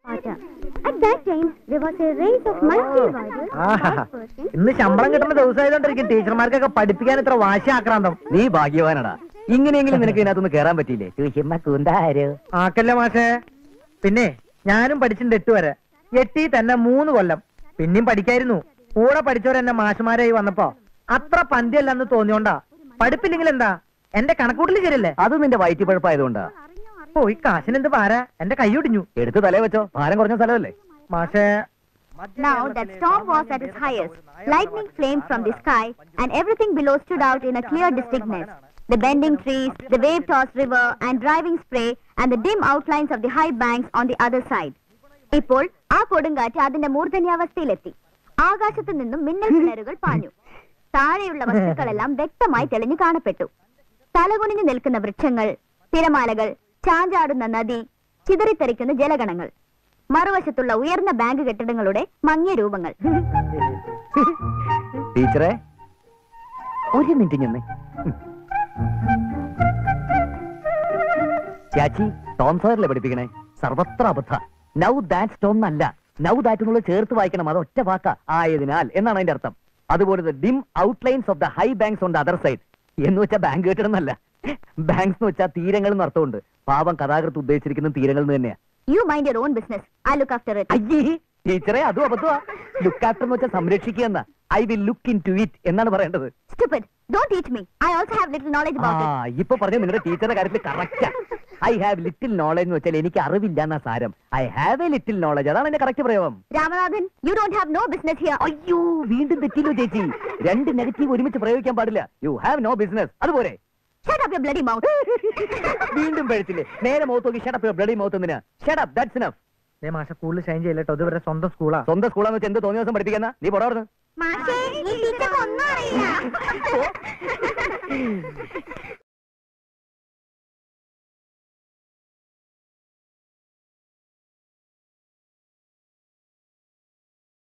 At that time, there was a race of monkey riders. Aaha. First person ഇന്ന് ശമ്പളം കിട്ടുന്ന ദിവസമായതുകൊണ്ടിരിക്കും ടീച്ചർമാർക്കൊക്കെ പഠിപ്പിക്കാൻ ഇത്ര വാശി ആക്രാന്തം നീ ഭാഗ്യവാനടാ ഇങ്ങനെയെങ്കിലും നിനക്ക് ഇതിനകത്തൊന്ന് കേറാൻ പറ്റിയില്ലേ ചുഹിമ്മ കൂന്താരോ ആക്കല്ല മാഷേ പിന്നെ ഞാനും പഠിച്ചിട്ടുണ്ട് എട്ട് വരെ എട്ടി തന്നെ മൂന്ന് കൊല്ലം പിന്നെയും പഠിക്കായിരുന്നു കൂടെ പഠിച്ചവരെന്നെ മാഷുമാരായി വന്നപ്പോ അത്ര പന്തിയല്ലെന്ന് തോന്നിയോണ്ടാ പഠിപ്പില്ലെങ്കിൽ എന്താ എന്റെ കണക്കൂട്ടൽ ശരിയല്ലേ അത് നിന്റെ വയറ്റിപ്പഴപ്പായതുകൊണ്ടാ ഓ ഈ കാശിന് എന്ത് പാര എന്റെ കൈ ഒടിഞ്ഞു എടുത്ത് തലേ വെച്ചോ ഭാരം കുറഞ്ഞ സ്ഥലമല്ലേ മാഷേ Now that storm was at its highest. Lightning flamed from the sky, and everything below stood out in a clear distinctness. The bending trees, the wave-tossed river and driving spray, and the dim outlines of the high banks on the other side. ഇപ്പോൾ ആ കൊടുങ്കാറ്റ് അതിന്റെ മൂർധന്യാവസ്ഥയിലെത്തി ആകാശത്തു നിന്നും മിന്നൽ കിണറുകൾ പാഞ്ഞു താഴെയുള്ള വസ്തുക്കളെല്ലാം വ്യക്തമായി തെളിഞ്ഞു കാണപ്പെട്ടു തലകുനിഞ്ഞു നിൽക്കുന്ന വൃക്ഷങ്ങൾ തിരമാലകൾ ചാഞ്ചാടുന്ന നദി ചിതറിത്തെറിക്കുന്ന ജലഗണങ്ങൾ മറുവശത്തുള്ള ഉയർന്ന ബാങ്ക് കെട്ടിടങ്ങളുടെ മങ്ങിയ രൂപങ്ങൾ ടീച്ചറെ ഒരു മിനിറ്റ് ഞെന്ന് ചാച്ചി ടോം സോയറിലെ പഠിപ്പിക്കണേ സർവത്ര അബദ്ധ നൗ ദാറ്റ് ടോം അല്ല നൗ ദാറ്റ് എന്നുള്ളത് ചേർത്ത് വായിക്കണം അത് ഒറ്റ വാക്ക ആയതിനാൽ എന്നാണ് അതിന്റെ അർത്ഥം അതുപോലെ dim outlines of the high banks on the other side എന്ന് വെച്ചാൽ ബാങ്ക് കെട്ടിടന്നല്ല ബാങ്ക്സ് എന്ന് വെച്ചാൽ തീരങ്ങൾ എന്ന് അർത്ഥമുണ്ട് പാവം കഥാകൃത്ത് ഉദ്ദേശിച്ചിരിക്കുന്ന തീരങ്ങൾ എന്ന് തന്നെയാ you mind your own business I look after it അയ്യേ ടീച്ചറെ അതും അബദ്ധമാ ലുക്ക് ആഫ്റ്റർ എന്ന് വെച്ചാൽ സംരക്ഷിക്കുക എന്ന I will look into it എന്നാണ് പറയേണ്ടത് stupid don't teach me I also have little knowledge ah about it ഇപ്പൊ പറഞ്ഞ നിങ്ങളുടെ ടീച്ചറുടെ കാര്യത്തിൽ കറക്റ്റാ ഐ ഹാവ് ലിറ്റിൽ നോളജ് എന്ന് വെച്ചാൽ എനിക്ക് അറിവില്ല എന്നാ സാരം I have a little knowledge അതാണ് എന്റെ കറക്റ്റ് പ്രയോഗം Ramanathan you don't have no business here അയ്യോ വീണ്ടും തെറ്റില്ലോ ചേച്ചി രണ്ട് നെഗറ്റീവ് ഒരുമിച്ച് പ്രയോഗിക്കാൻ പാടില്ല യു ഹാവ് നോ ബിസിനസ് അതുപോലെ shut up your bloody mouth വീണ്ടും പഴച്ചില്ലേ നേരെ മൗത്ത് നോക്കി ഷടപ്പ് ബ്ലഡി മൗത്ത് എന്തിനാ ഷടപ്പ് ദാറ്റ്സ് ഇനഫ് ദേ മാഷ സ്കൂളിൽ ഷൈൻ ചെയ്യല്ലോ ഇതുവരെ സ്വന്തം സ്കൂളാ സ്വന്തം സ്കൂളാന്ന് വെച്ച് എന്ത് തോന്നിയ ദിവസം പഠിപ്പിക്കുന്ന നീ പുറന്നു മാഷേ ഈ ടീച്ചർക്ക് ഒന്നും അറിയില്ല